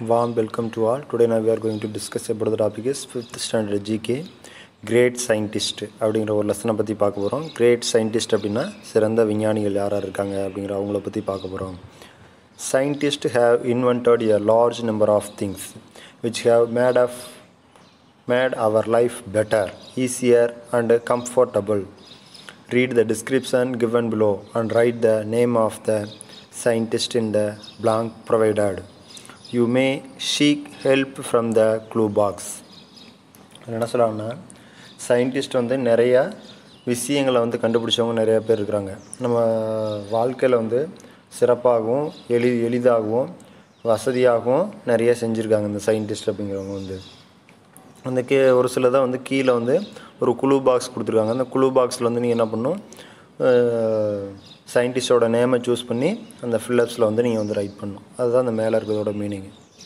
Warm welcome to all. Today now we are going to discuss about the topic is 5th standard GK great scientist அப்படிங்கிற ஒரு லெசனை பற்றி பார்க்க போகிறோம் great scientist அப்படின்னா சிறந்த விஞ்ஞானிகள் யாராக இருக்காங்க அப்படிங்கிற அவங்கள பற்றி பார்க்க போகிறோம் scientist have invented a large number of things which have made of made our life better easier and comfortable read the description given below and write the name of the scientist in the blank provided. You may seek help from the clue box. என்ன சொல்கிறாங்கன்னா scientist வந்து நிறைய விஷயங்களை வந்து கண்டுபிடிச்சவங்க நிறைய பேர் இருக்கிறாங்க நம்ம வாழ்க்கையில் வந்து சிறப்பாகவும் எளி எளிதாகவும் வசதியாகவும் நிறைய செஞ்சுருக்காங்க இந்த சயின்டிஸ்ட் அப்படிங்கிறவங்க வந்து அந்த கீ ஒரு சிலதை வந்து கீழே வந்து ஒரு குழு பாக்ஸ் கொடுத்துருக்காங்க அந்த குழு பாக்ஸில் வந்து நீங்கள் என்ன பண்ணணும் சயின்டிஸ்டோட நேமை சூஸ் பண்ணி அந்த ஃபில்லப்ஸில் வந்து நீங்கள் வந்து ரைட் பண்ணணும் அதுதான் அந்த மேலே இருக்கிறதோட meaning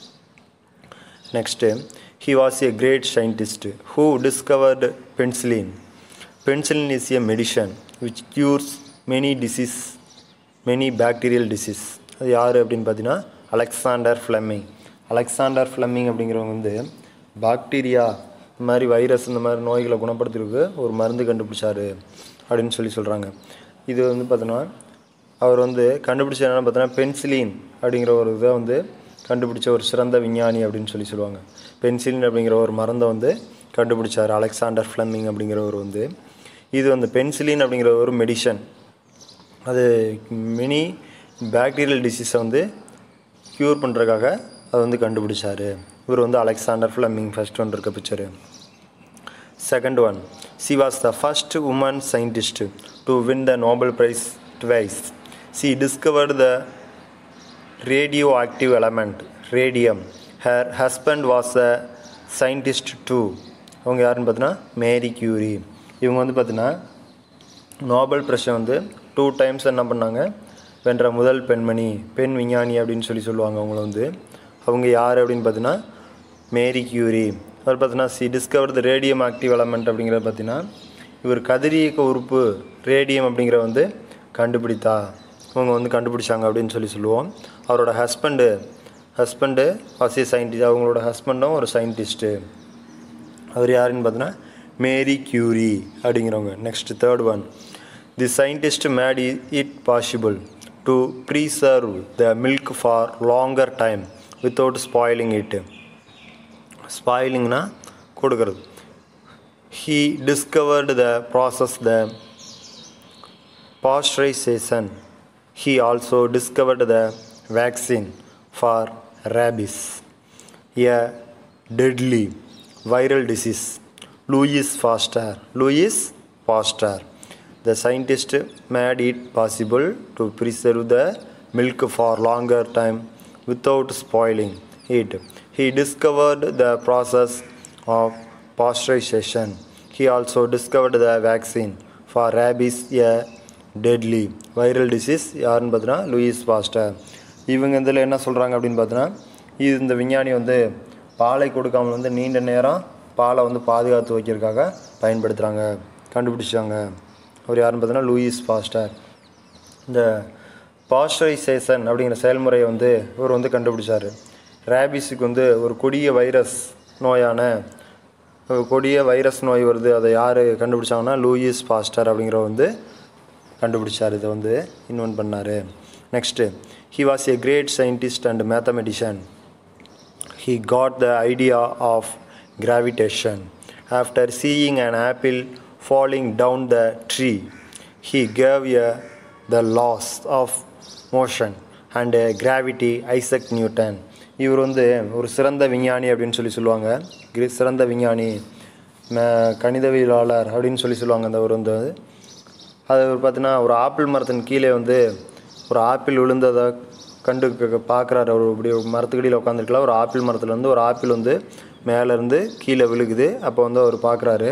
next he was a great scientist who discovered penicillin penicillin is a medicine which cures many disease many bacterial disease அது யார் அப்படின்னு பார்த்தீங்கன்னா அலெக்சாண்டர் ஃப்ளெமிங் அலெக்சாண்டர் ஃப்ளெமிங் அப்படிங்கிறவங்க வந்து பாக்டீரியா இந்த மாதிரி வைரஸ் இந்த மாதிரி நோய்களை குணப்படுத்துறதுக்கு ஒரு மருந்து கண்டுபிடிச்சாரு அப்படின்னு சொல்லி சொல்கிறாங்க இது வந்து பார்த்தோன்னா அவர் வந்து கண்டுபிடிச்ச என்னென்னு பார்த்தோன்னா பென்சிலின் அப்படிங்கிற ஒரு இதை வந்து கண்டுபிடிச்ச ஒரு சிறந்த விஞ்ஞானி அப்படின்னு சொல்லி சொல்லுவாங்க பென்சிலின் அப்படிங்கிற ஒரு மருந்தை வந்து கண்டுபிடிச்சார் அலெக்சாண்டர் ஃப்ளெமிங் அப்படிங்கிறவர் வந்து இது வந்து பென்சிலின் அப்படிங்கிற ஒரு மெடிஷன் அது மினி பாக்டீரியல் டிசீஸை வந்து க்யூர் பண்ணுறதுக்காக அதை வந்து கண்டுபிடிச்சார் இவர் வந்து அலெக்சாண்டர் ஃப்ளமிங் ஃபர்ஸ்ட் ஒன் இருக்க picture second one she was the first woman scientist to win the Nobel prize twice she discovered the radioactive element radium her husband was a scientist too அவங்க யாருன்னு பார்த்தீங்கன்னா Marie Curie இவங்க வந்து பார்த்தீங்கன்னா Nobel ப்ரைஸை வந்து two times என்ன பண்ணாங்க வென்ற முதல் பெண்மணி பெண் விஞ்ஞானி அப்படின்னு சொல்லி சொல்லுவாங்க அவங்கள வந்து அவங்க யார் அப்படின்னு பார்த்தீங்கன்னா மேரி கியூரி அவர் பார்த்தீங்கன்னா she discover the radium active element அப்படிங்கிறத பார்த்தீங்கன்னா இவர் கதிரியக்க உறுப்பு ரேடியம் அப்படிங்கிற வந்து கண்டுபிடித்தா அவங்க வந்து கண்டுபிடிச்சாங்க அப்படின்னு சொல்லி சொல்லுவோம் அவரோட ஹஸ்பண்டு ஹஸ்பண்டு வாசி சயின்டிஸ்ட் அவங்களோட ஹஸ்பண்டும் ஒரு சயின்டிஸ்ட்டு அவர் யாருன்னு பார்த்தீங்கன்னா மேரி கியூரி அப்படிங்கிறவங்க next third one the scientist made it possible to preserve the milk for longer time without spoiling it ஸ்பாயிலிங்னா கொடுக்கறது he discovered the process the pasteurization he also discovered the vaccine for rabies a deadly viral disease Louis Pasteur Louis Pasteur the scientist made it possible to preserve the milk for longer time without spoiling it. He discovered the process of pasteurization. He also discovered the vaccine for rabies, a deadly viral disease. யாருன்னு பார்த்தீங்கன்னா Louis Pasteur இவங்க இதில் என்ன சொல்கிறாங்க அப்படின்னு பார்த்தீங்கன்னா இது இந்த விஞ்ஞானி வந்து பாலை கொடுக்காமல் வந்து நீண்ட நேரம் பாலை வந்து பாதுகாத்து வைக்கிறதுக்காக பயன்படுத்துகிறாங்க கண்டுபிடிச்சாங்க அவர் யாருன்னு பார்த்தீங்கன்னா லூயிஸ் பாஸ்டர் இந்த பாஸ்டரைசேஷன் அப்படிங்கிற செயல்முறையை வந்து இவர் வந்து கண்டுபிடிச்சார் ரேபிஸுக்கு வந்து ஒரு கொடிய வைரஸ் நோயான கொடிய வைரஸ் நோய் வருது அதை யார் கண்டுபிடிச்சாங்கன்னா லூயிஸ் பாஸ்டர் அப்படிங்கிற வந்து கண்டுபிடிச்சார் இதை வந்து இன்வென்ட் பண்ணார் next he was a great scientist and mathematician he got the idea of gravitation after seeing an apple falling down the tree. He gave a, the laws of motion and uh, gravity Isaac Newton இவர் வந்து ஒரு சிறந்த விஞ்ஞானி அப்படின்னு சொல்லி சொல்லுவாங்க சிறந்த விஞ்ஞானி கணிதவியலாளர் அப்படின்னு சொல்லி சொல்லுவாங்க அந்த ஒரு வந்து அது பார்த்தீங்கன்னா ஒரு ஆப்பிள் மரத்தின் கீழே வந்து ஒரு ஆப்பிள் விழுந்ததை கண்டு பார்க்குறாரு அவர் இப்படி மரத்துக்கடியில் உட்காந்துருக்கலாம் ஒரு ஆப்பிள் மரத்துலேருந்து ஒரு ஆப்பிள் வந்து மேலேருந்து கீழே விழுகுது அப்போ வந்து அவர் பார்க்குறாரு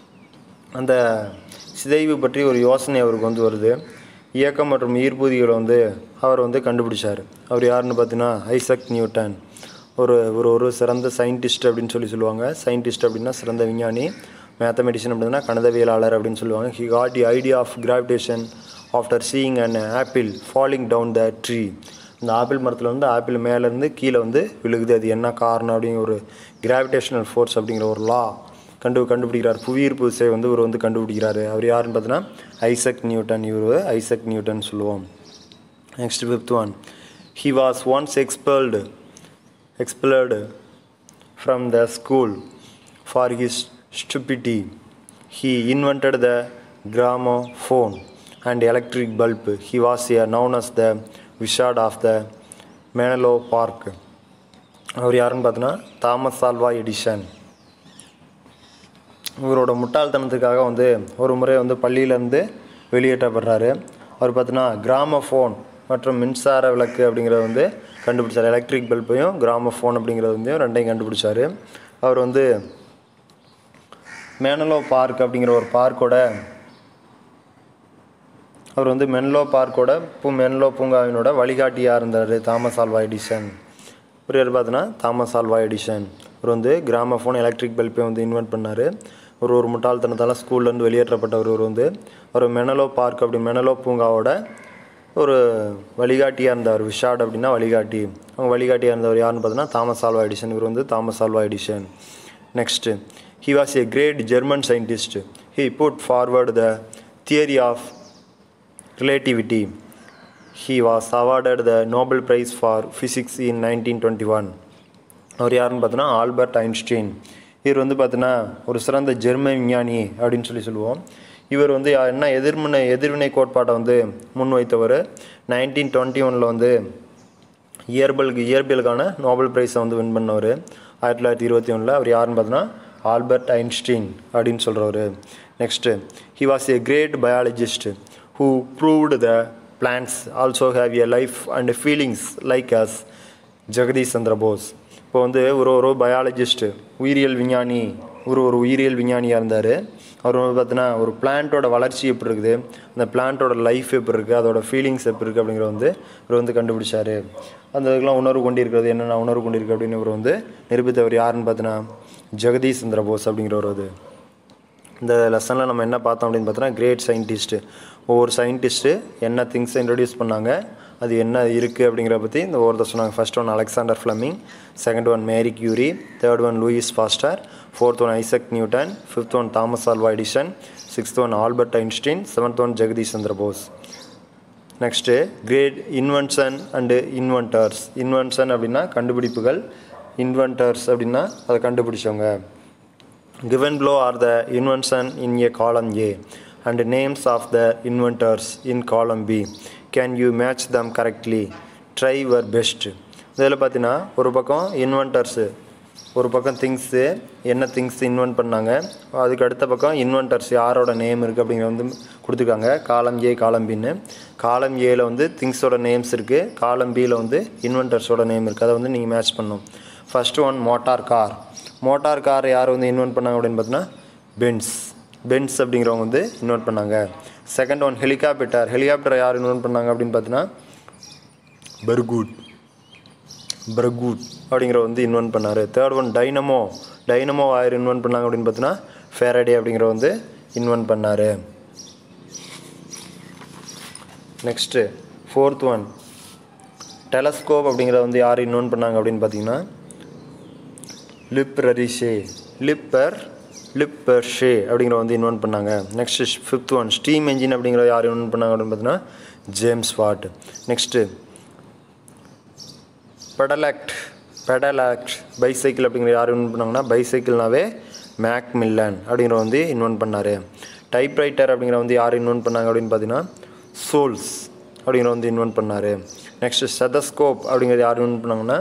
அந்த சிதைவு பற்றி ஒரு யோசனை அவருக்கு வந்து வருது இயக்கம் மற்றும் ஈர்ப்பூதிகளை வந்து அவர் வந்து கண்டுபிடிச்சார் அவர் யாருன்னு பார்த்தீங்கன்னா ஐசக் நியூட்டன் ஒரு ஒரு ஒரு சிறந்த சயின்டிஸ்ட் அப்படின்னு சொல்லி சொல்லுவாங்க சயின்டிஸ்ட் அப்படின்னா சிறந்த விஞ்ஞானி மேத்தமெட்டிஷியன் அப்படின்னா கணிதவியலாளர் அப்படின்னு சொல்லுவாங்க he got the idea of gravitation after seeing an apple falling down the tree இந்த ஆப்பிள் மரத்தில் வந்து ஆப்பிள் மேலேருந்து கீழே வந்து விழுகுது அது என்ன காரணம் அப்படிங்கிற ஒரு கிராவிடேஷனல் ஃபோர்ஸ் அப்படிங்கிற ஒரு லா கண்டு கண்டுபிடிக்கிறார் புவியீர்ப்பு விசை வந்து இவர் வந்து கண்டுபிடிக்கிறாரு அவர் யாருன்னு பார்த்தீங்கன்னா ஐசக் நியூட்டன் இவர் ஐசக் நியூட்டன் சொல்லுவோம் next fifth one he was once expelled expelled from the school for his stupidity. He invented the gramophone and electric bulb. He was here known as the wizard of the Menlo Park. அவர் யாருன்னு பார்த்தோன்னா Thomas Alva edition இவரோட முட்டாள்தனத்துக்காக வந்து ஒரு முறை வந்து பள்ளியிலேருந்து வெளியேற்றப்படுறாரு அவர் பார்த்தீங்கன்னா gramophone மற்றும் மின்சார விளக்கு அப்படிங்கிறத வந்து கண்டுபிடிச்சார் எலக்ட்ரிக் பல்பையும் கிராமஃபோன் அப்படிங்கிறது வந்து ரெண்டையும் கண்டுபிடிச்சார் அவர் வந்து மேனலோ பார்க் அப்படிங்கிற ஒரு பார்க்கோட அவர் வந்து மென்லோ பார்க்கோட பூ மென்லோ பூங்காவினோட வழிகாட்டியாக இருந்தார் தாமஸ் ஆல்வா எடிசன் ஒரு யார் பார்த்தோன்னா தாமஸ் ஆல்வா எடிசன் அவர் வந்து கிராமஃபோன் எலக்ட்ரிக் பல்பை வந்து இன்வென்ட் பண்ணார் ஒரு ஒரு முட்டாள்தனத்தால் ஸ்கூல்லேருந்து வெளியேற்றப்பட்டவர் ஒரு வந்து ஒரு மெனலோ பார்க் அப்படி மெனலோ பூங்காவோட ஒரு வழிகாட்டியாக இருந்தார் விஷாட் அப்படின்னா வழிகாட்டி அவங்க வழிகாட்டியாக இருந்தவர் யாருன்னு பார்த்தோன்னா தாமஸ் ஆல்வா எடிசன் இவர் வந்து Thomas Alva Edison next he was a great German scientist he put forward the theory of relativity. He was awarded the Nobel Prize for Physics in 1921. அவர் யாருன்னு பார்த்தோன்னா ஆல்பர்ட் ஐன்ஸ்டீன் இவர் வந்து பார்த்தோன்னா ஒரு சிறந்த ஜெர்மன் விஞ்ஞானி அப்படின்னு சொல்லி சொல்லுவோம் இவர் வந்து என்ன எதிர்மனை எதிர்வினை கோட்பாட்டை வந்து முன்வைத்தவர் நைன்டீன் டுவெண்ட்டி ஒனில் வந்து இயற்பியலுக்கு இயற்பியலுக்கான நோபல் ப்ரைஸை வந்து வின் பண்ணவர் ஆயிரத்தி தொள்ளாயிரத்தி இருபத்தி ஒன்றில் அவர் யாருன்னு பார்த்தோன்னா ஆல்பர்ட் ஐன்ஸ்டீன் அப்படின்னு சொல்கிறவர் next he was a great biologist who proved the plants also have a life and feelings like us Jagadish Chandra Bose இப்போ வந்து ஒரு ஒரு பயாலஜிஸ்ட்டு உயிரியல் விஞ்ஞானி ஒரு ஒரு உயிரியல் விஞ்ஞானியாக இருந்தார் அவர் வந்து பார்த்தீங்கன்னா ஒரு பிளான்ட்டோட வளர்ச்சி எப்படி இருக்குது அந்த பிளான்ட்டோட லைஃப் எப்படி இருக்குது அதோட ஃபீலிங்ஸ் எப்படி இருக்குது அப்படிங்கிறத வந்து இவர் வந்து கண்டுபிடிச்சார் அந்த இதுக்கெல்லாம் உணர்வு கொண்டிருக்கிறது என்னென்ன உணர்வு கொண்டிருக்கு அப்படின்னு இவர் வந்து நிரூபித்தவர் யாருன்னு பார்த்தீங்கன்னா ஜெகதீஷ் சந்திர போஸ் அப்படிங்கிறவர் அது இந்த லெசனில் நம்ம என்ன பார்த்தோம் அப்படின்னு பார்த்தோன்னா கிரேட் சயின்டிஸ்ட்டு ஒவ்வொரு சயின்டிஸ்ட்டு என்ன திங்ஸை இன்ட்ரடியூஸ் பண்ணாங்க அது என்ன இருக்குது அப்படிங்கிற பற்றி இந்த ஒவ்வொருத்தர் சொன்னாங்க first one Alexander Fleming second one Marie Curie third one Louis Pasteur fourth one Isaac Newton fifth one Thomas Alva Edison sixth one Albert Einstein seventh one Jagadish Chandra Bose next great invention and inventors invention அப்படின்னா கண்டுபிடிப்புகள் inventors அப்படின்னா அதை கண்டுபிடிச்சவங்க given below are the invention in a column A and names of the inventors in column B. Can you match them correctly? Try your best. இதில் பார்த்தீங்கன்னா ஒரு பக்கம் இன்வென்டர்ஸு ஒரு பக்கம் திங்ஸு என்ன திங்ஸ் இன்வென்ட் பண்ணாங்க அதுக்கு அடுத்த பக்கம் இன்வென்டர்ஸ் யாரோட நேம் இருக்குது அப்படிங்கிற வந்து கொடுத்துருக்காங்க காலம் ஏ காலம் பின்னு காலம் ஏல வந்து திங்ஸோட நேம்ஸ் இருக்குது காலம் பியில் வந்து இன்வென்டர்ஸோட நேம் இருக்குது அதை வந்து நீங்கள் மேட்ச் பண்ணணும் first one motor car motor car யார் வந்து இன்வென்ட் பண்ணாங்க அப்படின்னு பார்த்தீங்கன்னா பென்ஸ் பென்ஸ் அப்படிங்கிறவங்க வந்து இன்வென்ட் பண்ணாங்க செகண்ட் ஒன் ஹெலிகாப்டர் ஹெலிகாப்டர் யார் இன்வென்ட் பண்ணாங்க அப்படின்னு பார்த்தீங்கன்னா பெர்கூட் பிரகூட் அப்படிங்கிற வந்து இன்வென்ட் பண்ணார் தேர்ட் ஒன் டைனமோ டைனமோ யார் இன்வென்ட் பண்ணாங்க அப்படின்னு பார்த்தீங்கன்னா ஃபேரடே அப்படிங்கிற வந்து இன்வென்ட் பண்ணார் நெக்ஸ்ட்டு ஃபோர்த் ஒன் டெலஸ்கோப் அப்படிங்கிறத வந்து யார் இன்வென்ட் பண்ணாங்க அப்படின்னு பார்த்தீங்கன்னா லிப்ரரிஷே லிப்பர் லிப்பர் ஷே அப்படிங்கிற வந்து இன்வென்ட் பண்ணாங்க next fifth one steam engine அப்படிங்கிற யார் இன்வென்ட் பண்ணாங்க அப்படின்னு பார்த்தீங்கன்னா ஜேம்ஸ் வாட் நெக்ஸ்ட்டு பெடலாக்ட் பெடலாக்ட் பைசைக்கிள் அப்படிங்கிற யார் இன்வென்ட் பண்ணாங்கன்னா பைசைக்கிள்னாவே மேக் மில்லன் அப்படிங்கிற வந்து இன்வென்ட் பண்ணார் டைப்ரைட்டர் அப்படிங்கிற வந்து யார் இன்வென்ட் பண்ணாங்க அப்படின்னு பார்த்தீங்கன்னா சோல்ஸ் அப்படிங்கிற வந்து இன்வென்ட் பண்ணார் நெக்ஸ்ட் ஸ்டெதஸ்கோப் அப்படிங்கிறது யார் இன்வென்ட் பண்ணாங்கன்னா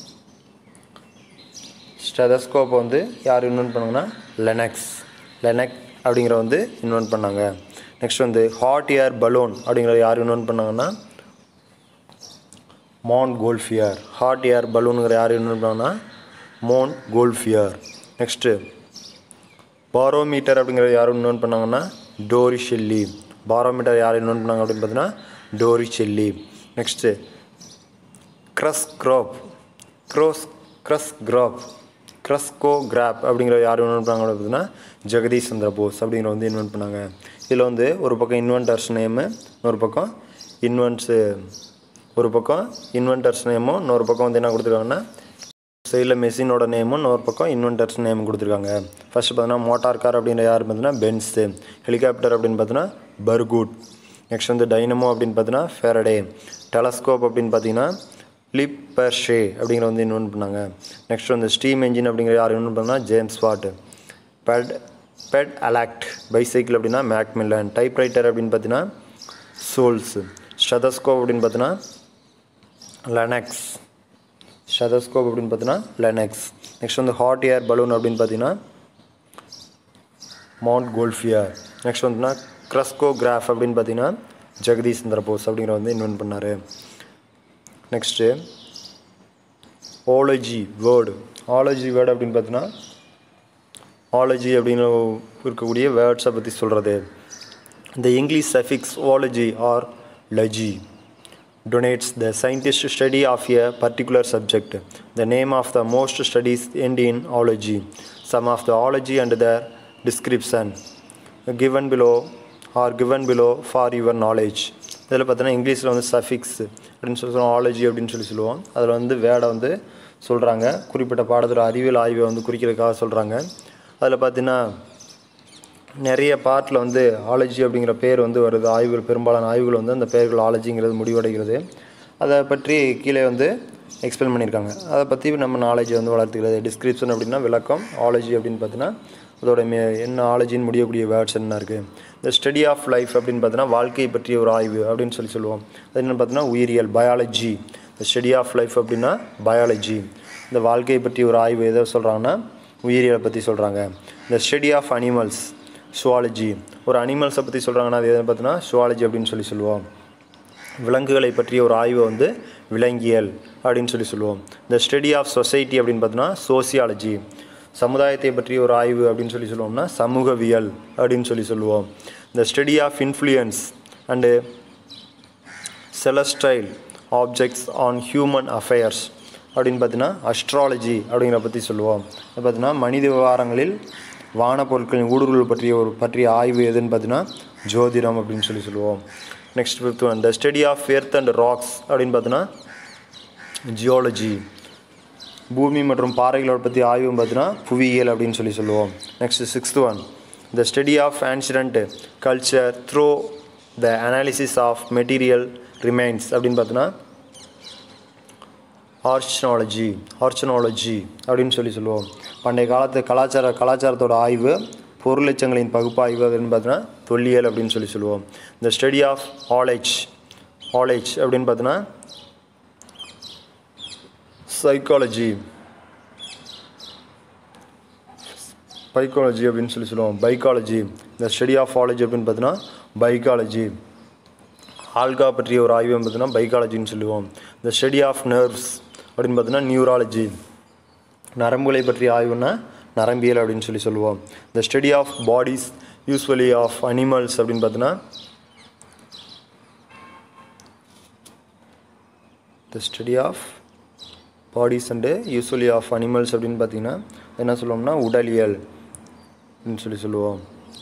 ஸ்டெதஸ்கோப் வந்து யார் இன்வென்ட் பண்ணாங்கன்னா லெனக்ஸ் லெனக் அப்படிங்கிற வந்து இன்வென்ட் பண்ணாங்க நெக்ஸ்ட் வந்து ஹாட் ஏர் பலூன் அப்படிங்கிறத யார் இன்வென்ட் பண்ணாங்கன்னா மோன் கோல்ஃபியர் ஹாட் ஏர் பலூனுங்கிற யார் இன்வென்ட் பண்ணாங்கன்னா மோன் கோல்ஃபியர் நெக்ஸ்ட்டு பாரோமீட்டர் அப்படிங்கிறத யார் இன்வென்ட் பண்ணாங்கன்னா டோரி ஷெல்லி பாரோமீட்டர் யார் இன்வென்ட் பண்ணாங்க அப்படின்னு பார்த்தீங்கன்னா டோரி ஷெல்லி நெக்ஸ்ட்டு க்ரஸ் க்ராப் க்ரோஸ் க்ரஸ் கிராப் க்ரஸ்கோ கிராப் அப்படிங்கிற யார் இன்வென்ட் பண்ணாங்க அப்படின்னு பார்த்தீங்கன்னா ஜெகதீஷ் சந்திர போஸ் அப்படிங்கிற வந்து இன்வென்ட் பண்ணாங்க இதில் வந்து ஒரு பக்கம் இன்வென்டர்ஸ் நேமு இன்னொரு பக்கம் இன்வென்ட்ஸு ஒரு பக்கம் இன்வென்டர்ஸ் நேமும் இன்னொரு பக்கம் வந்து என்ன கொடுத்துருக்காங்கன்னா சைடில் மெஷினோட நேமும் இன்னொரு பக்கம் இன்வென்டர்ஸ் நேம் கொடுத்துருக்காங்க ஃபஸ்ட்டு பார்த்தீங்கன்னா மோட்டார் கார் அப்படின்ற யார் பார்த்தீங்கன்னா பென்ஸு ஹெலிகாப்டர் அப்படின்னு பார்த்தீங்கன்னா பர்கூட் நெக்ஸ்ட் வந்து டைனமோ அப்படின்னு பார்த்தீங்கன்னா ஃபேரடே டெலஸ்கோப் அப்படின்னு பார்த்தீங்கன்னா லிப்பர்ஷே அப்படிங்கிற வந்து இன்வென்ட் பண்ணாங்க நெக்ஸ்ட் வந்து ஸ்டீம் என்ஜின் அப்படிங்கிற யார் இன்வென்ட் பண்ணா ஜேம்ஸ் வாட் பெட் பெட் அலாக்ட் பைசைக்கிள் அப்படின்னா மேக்மில்லன் டைப்ரைட்டர் அப்படின்னு பார்த்தீங்கன்னா சோல்ஸ் ஸ்டெதஸ்கோப் அப்படின்னு பார்த்தீங்கன்னா லெனக்ஸ் ஸ்டெதஸ்கோப் அப்படின்னு பார்த்தீங்கன்னா லெனக்ஸ் நெக்ஸ்ட் வந்து ஹாட் ஏர் பலூன் அப்படின்னு பார்த்தீங்கன்னா மவுண்ட் கோல்ஃபியர் நெக்ஸ்ட் வந்துன்னா க்ரஸ்கோகிராஃப் அப்படின்னு பார்த்தீங்கன்னா ஜெகதீஷ் சந்திர போஸ் அப்படிங்கிற வந்து இன்வென்ட் பண்ணார் next ology word ology word அப்படின்னு பார்த்தீங்கன்னா ஆலஜி அப்படின்னு இருக்கக்கூடிய வேர்ட்ஸை பற்றி சொல்கிறது இந்த English suffix ology or logy donates the scientist study of a particular subject. The name of the most studies end in ology. Some of the ology and their description given below are given below for your knowledge. இதில் பார்த்தீங்கன்னா இங்கிலீஷில் வந்து suffix அப்படின்னு சொல்லி சொல்லுவோம் ஆலஜி அப்படின்னு சொல்லி சொல்லுவோம் அதில் வந்து வேடை வந்து சொல்கிறாங்க குறிப்பிட்ட பாடத்தில் அறிவியல் ஆய்வை வந்து குறிக்கிறதுக்காக சொல்கிறாங்க அதில் பார்த்தீங்கன்னா நிறைய பார்ட்டில் வந்து ஆலஜி அப்படிங்கிற பேர் வந்து வருது ஆய்வுகள் பெரும்பாலான ஆய்வுகள் வந்து அந்த பெயர்கள் ஆலஜிங்கிறது முடிவடைகிறது அதை பற்றி கீழே வந்து எக்ஸ்பிளைன் பண்ணியிருக்காங்க அதை பற்றி நம்ம நாலேஜை வந்து வளர்த்துக்கிறது டிஸ்கிரிப்ஷன் அப்படின்னா விளக்கம் ஆலஜி அப்படின்னு பார்த்தீங்கன்னா அதோட மே என்ன ஆலஜின்னு முடியக்கூடிய வேர்ட்ஸ் என்ன இருக்குது இந்த ஸ்டடி ஆஃப் லைஃப் அப்படின்னு பார்த்தீங்கன்னா வாழ்க்கையை பற்றிய ஒரு ஆய்வு அப்படின்னு சொல்லி சொல்லுவோம் அது என்னென்னு பார்த்தீங்கன்னா உயிரியல் பயாலஜி இந்த ஸ்டடி ஆஃப் லைஃப் அப்படின்னா பயாலஜி இந்த வாழ்க்கையை பற்றி ஒரு ஆய்வு எதை சொல்கிறாங்கன்னா உயிரியலை பற்றி சொல்கிறாங்க இந்த ஸ்டடி ஆஃப் அனிமல்ஸ் சுவாலஜி ஒரு அனிமல்ஸை பற்றி சொல்கிறாங்கன்னா அது எதுன்னு பார்த்தீங்கன்னா சுவாலஜி அப்படின்னு சொல்லி சொல்லுவோம் விலங்குகளை பற்றிய ஒரு ஆய்வை வந்து விலங்கியல் அப்படின்னு சொல்லி சொல்லுவோம் இந்த ஸ்டடி ஆஃப் சொசைட்டி அப்படின்னு பார்த்தோன்னா சோசியாலஜி சமுதாயத்தை பற்றிய ஒரு ஆய்வு அப்படின்னு சொல்லி சொல்லுவோம்னா சமூகவியல் அப்படின்னு சொல்லி சொல்லுவோம் இந்த study of influence and celestial objects on human affairs அப்படின்னு பார்த்தீங்கன்னா அஸ்ட்ராலஜி அப்படிங்கிற பற்றி சொல்லுவோம் அது பார்த்தீங்கன்னா மனித விவகாரங்களில் வான பொருட்களின் ஊடுருவல் பற்றிய ஒரு பற்றிய ஆய்வு எதுன்னு பார்த்தீங்கன்னா ஜோதிடம் அப்படின்னு சொல்லி சொல்லுவோம் next fifth one the study of earth and rocks அப்படின்னு பார்த்தீங்கன்னா ஜியாலஜி பூமி மற்றும் பாறைகளோட பற்றி ஆய்வு பார்த்தீங்கன்னா புவியியல் அப்படின்னு சொல்லி சொல்லுவோம் next sixth one the study of ancient culture through the analysis of material remains அப்படின்னு பார்த்தீங்கன்னா ஆர்ச்சனாலஜி ஆர்ச்சனாலஜி அப்படின்னு சொல்லி சொல்லுவோம் பண்டைய காலத்து கலாச்சார கலாச்சாரத்தோட ஆய்வு பொருளச்சங்களின் பகுப்பாய்வு அப்படின்னு பார்த்தீங்கன்னா தொல்லியல் அப்படின்னு சொல்லி சொல்லுவோம் இந்த ஸ்டடி ஆஃப் ஆலேஜ் ஆலேஜ் அப்படின்னு பார்த்தீங்கன்னா சைக்காலஜி பைக்காலஜி அப்படின்னு சொல்லி சொல்லுவோம் பைக்காலஜி இந்த ஸ்டடி ஆஃப் ஆலஜி அப்படின்னு பார்த்தீங்கன்னா பைக்காலஜி ஆல்கா பற்றிய ஒரு ஆய்வு பார்த்தீங்கன்னா பைக்காலஜின்னு சொல்லுவோம் இந்த ஸ்டடி ஆஃப் நர்வ்ஸ் அப்படின்னு பார்த்தீங்கன்னா நியூராலஜி நரம்புகளை பற்றிய ஆய்வுனா நரம்பியல் அப்படின்னு சொல்லி சொல்லுவோம் இந்த study of bodies usually of animals அப்படின்னு பார்த்தீங்கன்னா the study of bodies and usually of animals அப்படின்னு பார்த்தீங்கன்னா என்ன சொல்லுவோம்னா உடலியல் அப்படின்னு சொல்லி சொல்லுவோம்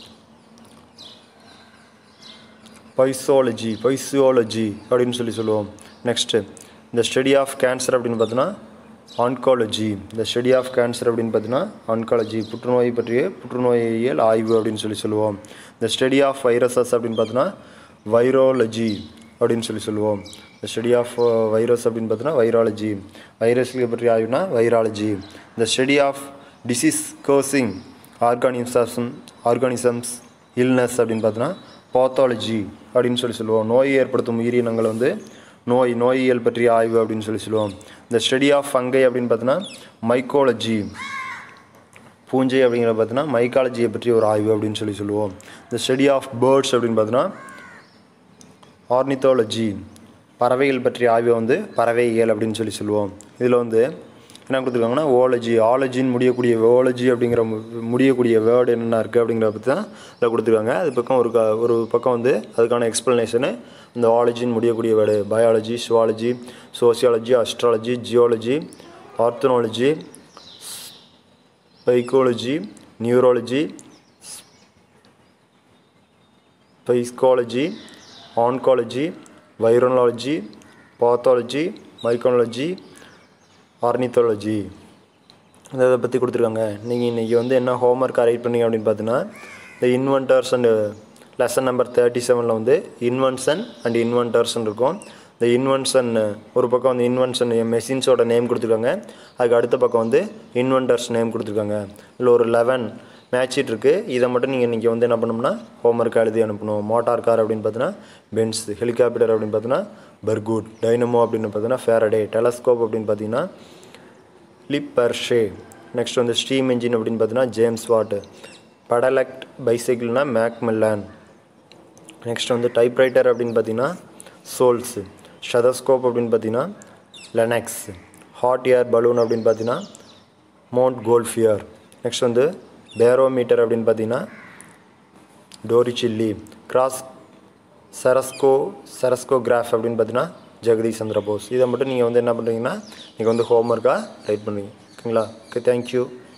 பைசாலஜி பைசியாலஜி அப்படின்னு சொல்லி சொல்லுவோம் நெக்ஸ்ட்டு இந்த ஸ்டடி ஆஃப் கேன்சர் அப்படின்னு பார்த்தீங்கன்னா ஆன்காலஜி இந்த ஸ்டடி ஆஃப் கேன்சர் அப்படின்னு பார்த்தீங்கன்னா ஆன்காலஜி புற்றுநோய் பற்றிய புற்றுநோயியல் ஆய்வு அப்படின்னு சொல்லி சொல்லுவோம் இந்த ஸ்டடி ஆஃப் வைரஸஸ் அப்படின்னு பார்த்தீங்கன்னா வைரோலஜி அப்படின்னு சொல்லி சொல்லுவோம் இந்த ஸ்டடி ஆஃப் வைரஸ் அப்படின்னு பார்த்தீங்கன்னா வைராலஜி வைரஸ்களை பற்றி ஆய்வுனா வைராலஜி இந்த study of disease causing organisms organisms illness அப்படின்னு பார்த்தீங்கன்னா பாத்தாலஜி அப்படின்னு சொல்லி சொல்லுவோம் நோய் ஏற்படுத்தும் உயிரினங்கள் வந்து நோய் நோயியல் பற்றிய ஆய்வு அப்படின்னு சொல்லி சொல்லுவோம் இந்த ஸ்டடி ஆஃப் ஃபங்கை அப்படின்னு பார்த்தீங்கன்னா மைக்காலஜி பூஞ்சை அப்படிங்கிற பார்த்தீங்கன்னா மைக்காலஜியை பற்றி ஒரு ஆய்வு அப்படின்னு சொல்லி சொல்லுவோம் இந்த ஸ்டடி ஆஃப் பேர்ட்ஸ் அப்படின்னு பார்த்தீங்கன்னா ஆர்னித்தாலஜி பறவைகள் பற்றிய ஆய்வை வந்து பறவையியல் அப்படின்னு சொல்லி சொல்லுவோம் இதில் வந்து என்ன கொடுத்துருக்காங்கன்னா ஓலஜி ஆலஜின்னு முடியக்கூடிய ஓலஜி அப்படிங்கிற மு- முடியக்கூடிய வேர்டு என்னென்ன இருக்குது அப்படிங்கிறத பற்றி தான் இதில் கொடுத்துருக்காங்க அது பக்கம் ஒரு க ஒரு பக்கம் வந்து அதுக்கான எக்ஸ்ப்ளனேஷனு இந்த ஆலஜின்னு முடியக்கூடிய word biology zoology sociology astrology geology archaeology psychology neurology psychology oncology virology pathology mycology ornithology அதை பற்றி கொடுத்துருக்காங்க நீங்கள் இன்றைக்கி வந்து என்ன ஹோம்ஒர்க் ரைட் பண்ணீங்க அப்படின்னு பார்த்தீங்கன்னா இந்த inventors and lesson number thirty செவனில் வந்து இன்வென்ஷன் அண்ட் இன்வென்டர்ஸ்னு இருக்கும் இந்த இன்வென்ஷன் ஒரு பக்கம் வந்து இன்வென்ஷன் மெஷின்ஸோட நேம் கொடுத்துருக்காங்க அதுக்கு அடுத்த பக்கம் வந்து இன்வென்டர்ஸ் நேம் கொடுத்துருக்காங்க இல்லை ஒரு லெவன் மேட்ச் ஷீட் இருக்குது இதை மட்டும் நீங்கள் இன்றைக்கி வந்து என்ன பண்ணணும்னா ஹோம்ஒர்க் எழுதி அனுப்பணும் மோட்டார் கார் அப்படின்னு பார்த்தீங்கன்னா பென்ஸ் ஹெலிகாப்டர் அப்படின்னு பார்த்தீங்கன்னா பர்கூட் டைனமோ அப்படின்னு பார்த்தீங்கன்னா ஃபேரடே டெலஸ்கோப் அப்படின்னு பார்த்தீங்கன்னா லிப் பர்ஷே நெக்ஸ்ட் வந்து ஸ்டீம் இன்ஜின் அப்படின்னு பார்த்தீங்கன்னா ஜேம்ஸ் வாட் படலக்ட் பைசைக்கிள்னா மேக்மெல்லான் நெக்ஸ்ட் வந்து டைப்ரைட்டர் அப்படின்னு பார்த்தீங்கன்னா சோல்ஸ் ஷதஸ்கோப் அப்படின்னு பார்த்தீங்கன்னா லெனக்ஸ் ஹாட் ஏர் பலூன் அப்படின்னு பார்த்தீங்கன்னா மவுண்ட் கோல்ஃபியர் நெக்ஸ்ட் வந்து பேரோமீட்டர் அப்படின்னு பார்த்தீங்கன்னா டோரி சில்லி கிராஸ் சரஸ்கோ சரஸ்கோகிராஃப் அப்படின்னு பார்த்தீங்கன்னா ஜெகதீஷ் சந்திர போஸ் இதை மட்டும் நீங்கள் வந்து என்ன பண்ணுறீங்கன்னா நீங்கள் வந்து ஹோம்ஒர்க்காக ரைட் பண்ணுவீங்க ஓகேங்களா ஓகே தேங்க்யூ